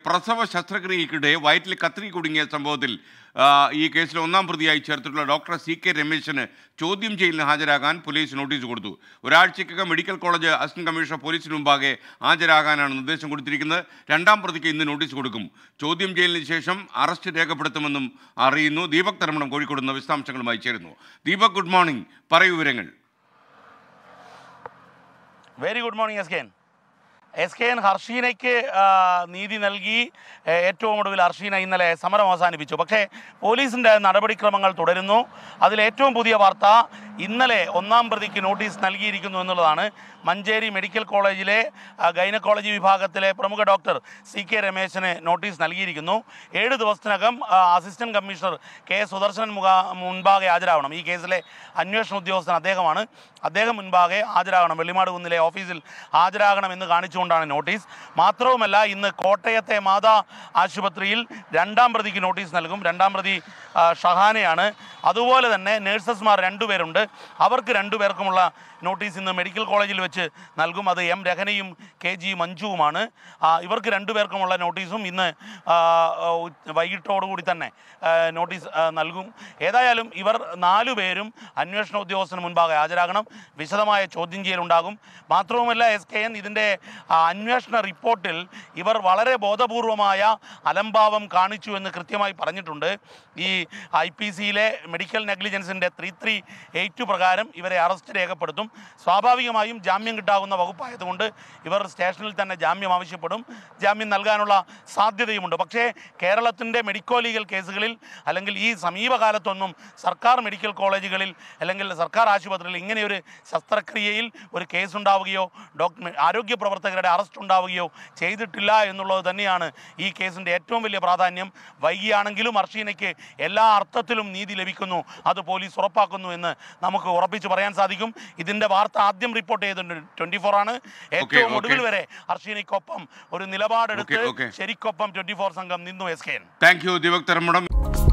പ്രസവ ശസ്ത്രക്രിയയ്ക്കിടെ വയറ്റിൽ കത്രി കുടുങ്ങിയ സംഭവത്തിൽ ആ, ഈ കേസിൽ ഒന്നാം പ്രതിയായി ചേർത്തിട്ടുള്ള ഡോക്ടർ സി കെ രമേശിന് ചോദ്യം ചെയ്യലിന് ഹാജരാകാൻ പോലീസ് നോട്ടീസ് കൊടുത്തു ഒരാഴ്ചയ്ക്കകം മെഡിക്കൽ കോളേജ് അസിസ്റ്റന്റ് കമ്മീഷണർ പോലീസിന് മുമ്പാകെ ഹാജരാകാനാണ് നിർദ്ദേശം കൊടുത്തിരിക്കുന്നത് രണ്ടാം പ്രതിക്ക് ഇന്ന് നോട്ടീസ് കൊടുക്കും ചോദ്യം ചെയ്യലിന് ശേഷം അറസ്റ്റ് രേഖപ്പെടുത്തുമെന്നും അറിയുന്നു ദീപക് തരമണം കോഴിക്കോട് നിന്ന് വിശദാംശങ്ങളുമായി ചേരുന്നു ദീപക് ഗുഡ് മോർണിംഗ് പറയൂ വിവരങ്ങൾ very good morning S K N S K N ഹർഷീനയ്ക്ക് ആ, നീതി നൽകി ഏ, ഏറ്റവും ഒടുവിൽ ഹർഷീന ഇന്നലെ സമരം അവസാനിപ്പിച്ചു പക്ഷേ പോലീസിൻ്റെ നടപടിക്രമങ്ങൾ തുടരുന്നു അതിൽ ഏറ്റവും പുതിയ വാർത്ത ഇന്നലെ ഒന്നാം പ്രതിക്ക് നോട്ടീസ് നൽകിയിരിക്കുന്നു എന്നുള്ളതാണ് മഞ്ചേരി മെഡിക്കൽ കോളേജിലെ ആ, ഗൈനക്കോളജി വിഭാഗത്തിലെ പ്രമുഖ ഡോക്ടർ സി കെ രമേശന് നോട്ടീസ് നൽകിയിരിക്കുന്നു ഏഴ് ദിവസത്തിനകം ആ, അസിസ്റ്റന്റ് കമ്മീഷണർ കെ സുദർശനൻ മുഖ മുൻപാകെ ഹാജരാവണം ഈ കേസിലെ അന്വേഷണ ഉദ്യോഗസ്ഥൻ അദ്ദേഹമാണ് അദ്ദേഹം മുൻപാകെ ഹാജരാകണം വെള്ളിമാട് കുന്നിലെ ഓഫീസിൽ ഹാജരാകണം എന്ന് കാണിച്ചുകൊണ്ടാണ് നോട്ടീസ് മാത്രവുമല്ല ഇന്ന് കോട്ടയത്തെ മാതാ ആശുപത്രിയിൽ രണ്ടാം പ്രതിക്ക് നോട്ടീസ് നൽകും രണ്ടാം പ്രതി ആ, ഷഹാനയാണ് അതുപോലെ തന്നെ നഴ്സസ്മാർ രണ്ടുപേരുണ്ട് അവർക്ക് രണ്ടുപേർക്കുമുള്ള നോട്ടീസ് ഇന്ന് മെഡിക്കൽ കോളേജിൽ വെച്ച് നൽകും അത് എം രഹനയും കെ ജി മഞ്ജുവുമാണ് ആ, ഇവർക്ക് രണ്ടുപേർക്കുമുള്ള നോട്ടീസും ഇന്ന് ആ, ആ, ഉച്ച- വൈകിട്ടോടുകൂടി തന്നെ ആ, നോട്ടീസ് ആ, നൽകും ഏതായാലും ഇവർ നാലു പേരും അന്വേഷണ ഉദ്യോഗസ്ഥന് മുൻപാകെ ഹാജരാകണം വിശദമായ ചോദ്യം ചെയ്യലുണ്ടാകും മാത്രവുമല്ല എസ് കെ എൻ ഇതിൻ്റെ ആ, അന്വേഷണ റിപ്പോർട്ടിൽ ഇവർ വളരെ ബോധപൂർവമായ അലംഭാവം കാണിച്ചു എന്ന് കൃത്യമായി പറഞ്ഞിട്ടുണ്ട് ഈ ഐ പി സിയിലെ മെഡിക്കൽ നെഗ്ലിജൻസിൻ്റെ ത്രീ ത്രീ എയ്റ്റ് പ്രകാരം ഇവരെ അറസ്റ്റ് രേഖപ്പെടുത്തും സ്വാഭാവികമായും ജാമ്യം കിട്ടാവുന്ന വകുപ്പായതുകൊണ്ട് ഇവർ സ്റ്റേഷനിൽ തന്നെ ജാമ്യം ആവശ്യപ്പെടും ജാമ്യം നൽകാനുള്ള സാധ്യതയുമുണ്ട് പക്ഷേ കേരളത്തിൻ്റെ മെഡിക്കോ ലീഗൽ കേസുകളിൽ അല്ലെങ്കിൽ ഈ സമീപകാലത്തൊന്നും സർക്കാർ മെഡിക്കൽ കോളേജുകളിൽ അല്ലെങ്കിൽ സർക്കാർ ആശുപത്രിയിൽ ഇങ്ങനെയൊരു ശസ്ത്രക്രിയയിൽ ഒരു കേസുണ്ടാവുകയോ ഡോക്ടർ ആരോഗ്യ പ്രവർത്തകരുടെ അറസ്റ്റ് ഉണ്ടാവുകയോ ചെയ്തിട്ടില്ല എന്നുള്ളത് തന്നെയാണ് ഈ കേസിൻ്റെ ഏറ്റവും വലിയ പ്രാധാന്യം വൈകിയാണെങ്കിലും അർഷീനയ്ക്ക് എല്ലാ അർത്ഥത്തിലും നീതി ലഭിക്കുന്നു അത് പോലീസ് ഉറപ്പാക്കുന്നു എന്ന് നമുക്ക് ഉറപ്പിച്ച് പറയാൻ സാധിക്കും ഇതിൻ്റെ വാർത്ത ആദ്യം റിപ്പോർട്ട് ചെയ്തിട്ടുണ്ട് ട്വൻറ്റി ഫോർ ആണ് ഏറ്റവും okay. ഒടുവിൽ വരെ അർഷീനയ്ക്കൊപ്പം ഒരു നിലപാടെടുത്ത് Okay, okay. ശരിക്കൊപ്പം ട്വൻറ്റി ഫോർ സംഘം നിന്നു S K N thank you Deepak തരമണം